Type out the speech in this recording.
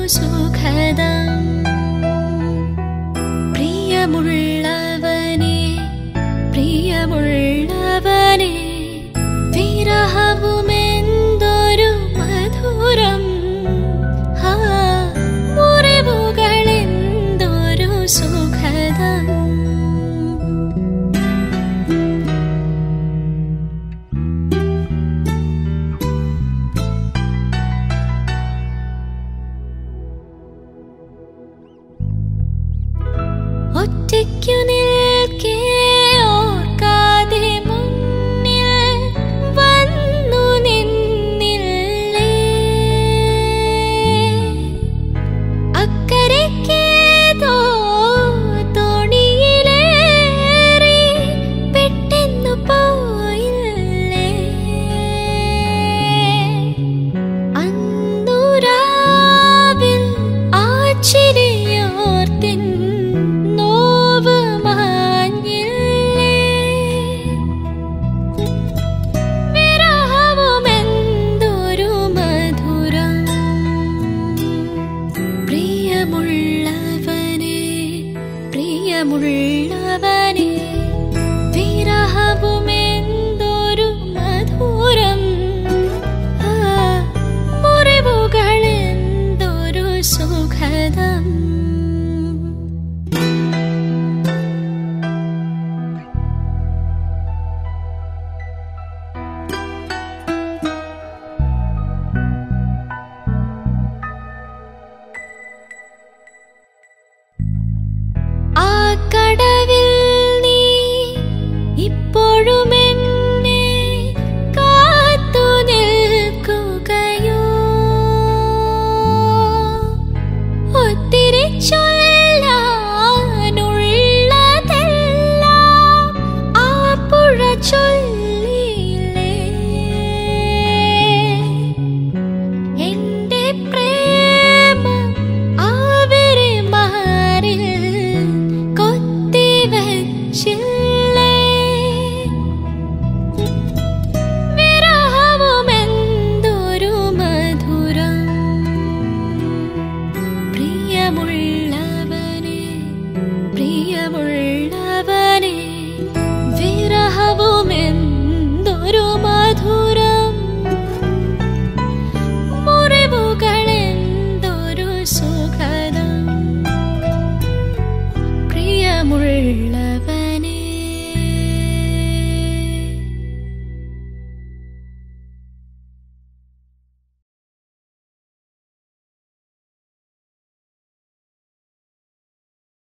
സുഖദം പ്രിയമുള്ളവനെ പ്രിയമുള്ളവനെ വിരഹവുമെന്തൊരു മധുരം ആ മുറിവുകളെന്തൊരു സുഖദം ഒറ്റയ്ക്കു നിൽക്കേ ഓർക്കാതെ മുന്നിൽ വന്നു നിന്നില്ലേ അക്കരയ്ക്കേതോ തോണിയിലേറി പെട്ടെന്നു പോയില്ലേ അന്നുരാവിൽ ആ ചിരിയോർത്തിൻ നോവ് മാഞ്ഞില്ലേ വിരഹവുമെന്തൊരു മധുരം പ്രിയമുള്ളവനെ പ്രിയമുള്ളവനെ വിരഹവുമെന്തൊരു മധുരം ആ മുറിവുകളെന്തൊരു സുഖദം ആ കടവിൽ നീ ഇപ്പോഴും